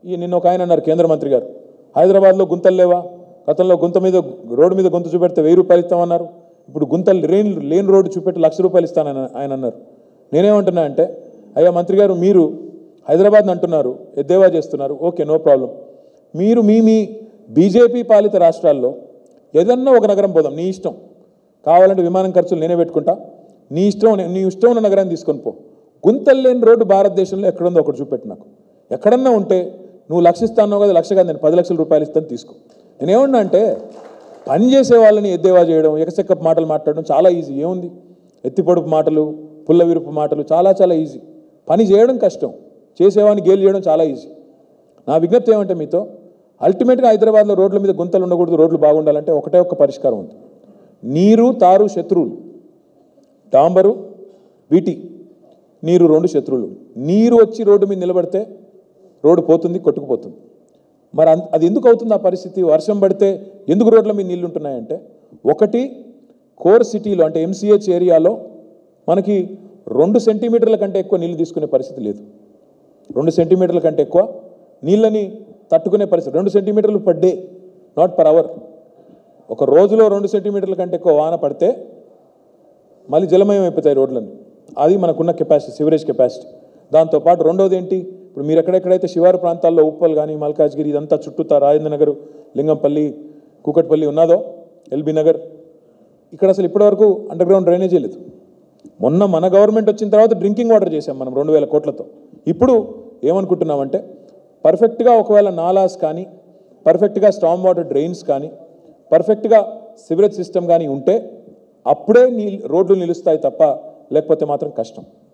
ఈ నిన్న ఒక ఆయన అన్నారు కేంద్ర మంత్రి గారు హైదరాబాద్లో గుంతలు లేవా గతంలో గుంత మీద రోడ్డు మీద గుంత చూపెడితే వెయ్యి రూపాయలు ఇస్తామన్నారు ఇప్పుడు గుంతలు లేని లేని రోడ్డు చూపెట్టి లక్ష రూపాయలు ఇస్తానని ఆయన అన్నారు నేనేమంటున్నా అంటే అయ్యా మంత్రి గారు మీరు హైదరాబాద్ని అంటున్నారు ఎద్దేవా చేస్తున్నారు ఓకే నో ప్రాబ్లం మీరు మీ మీ బీజేపీ పాలిత రాష్ట్రాల్లో ఏదన్నా ఒక నగరం పోదాం నీ ఇష్టం కావాలంటే విమానం ఖర్చులు నేనే పెట్టుకుంటా నీ ఇష్టం నీ ఇష్టం ఉన్న నగరాన్ని తీసుకొని పో గుంతలు లేని రోడ్డు భారతదేశంలో ఎక్కడుందో ఒకటి చూపెట్టు నాకు ఎక్కడన్నా ఉంటే నువ్వు లక్ష ఇస్తాను కదా లక్ష కాదు నేను పది లక్షల రూపాయలు ఇస్తాను తీసుకో నేనేమన్నా అంటే పని చేసే వాళ్ళని ఎద్దేవా చేయడం ఎకసెక్కపు మాటలు మాట్లాడడం చాలా ఈజీ ఏముంది ఎత్తిపొడుపు మాటలు పుల్ల విరుపు మాటలు చాలా చాలా ఈజీ పని చేయడం కష్టం చేసేవాడిని గేలు చేయడం చాలా ఈజీ నా విజ్ఞప్తి ఏమంటే మీతో అల్టిమేట్గా హైదరాబాద్లో రోడ్ల మీద గుంతలు ఉండకూడదు రోడ్లు బాగుండాలంటే ఒకటే ఒక్క పరిష్కారం ఉంది నీరు తారు శత్రువులు డాంబరు వీటి నీరు రెండు శత్రువులు నీరు వచ్చి రోడ్డు మీద నిలబడితే రోడ్డు పోతుంది కొట్టుకుపోతుంది మరి అన్- అది ఎందుకు అవుతుంది ఆ పరిస్థితి వర్షం పడితే ఎందుకు రోడ్ల మీద నీళ్లు ఉంటున్నాయంటే ఒకటి కోర్ సిటీలో అంటే ఎంసీహెచ్ ఏరియాలో మనకి రెండు సెంటీమీటర్ల కంటే ఎక్కువ నీళ్లు తీసుకునే పరిస్థితి లేదు రెండు సెంటీమీటర్ల కంటే ఎక్కువ నీళ్ళని తట్టుకునే పరిస్థితి రెండు సెంటీమీటర్లు per day not per hour ఒక రోజులో రెండు సెంటీమీటర్ల కంటే ఎక్కువ వాన పడితే మళ్ళీ జలమయం అయిపోతాయి రోడ్లన్నీ అది మనకున్న కెపాసిటీ సివరేజ్ కెపాసిటీ దాంతోపాటు రెండోది ఏంటి ఇప్పుడు మీరు ఎక్కడెక్కడైతే శివారు ప్రాంతాల్లో ఉప్పల్ కానీ మల్కాజ్గిరి ఇదంతా చుట్టూతా రాజేంద్ర నగర్ లింగంపల్లి కూకట్పల్లి ఉన్నదో ఎల్బీ నగర్ ఇక్కడ అసలు ఇప్పటివరకు అండర్ గ్రౌండ్ డ్రైనేజీ లేదు మొన్న మన గవర్నమెంట్ వచ్చిన తర్వాత డ్రింకింగ్ వాటర్ చేసాం మనం రెండు వేల కోట్లతో ఇప్పుడు ఏమనుకుంటున్నామంటే పర్ఫెక్ట్గా ఒకవేళ నాలాస్ కానీ పర్ఫెక్ట్గా స్టామ్ వాటర్ డ్రైన్స్ కానీ పర్ఫెక్ట్గా సివరేజ్ సిస్టమ్ కానీ ఉంటే అప్పుడే నీ రోడ్లు నిలుస్తాయి తప్ప లేకపోతే మాత్రం కష్టం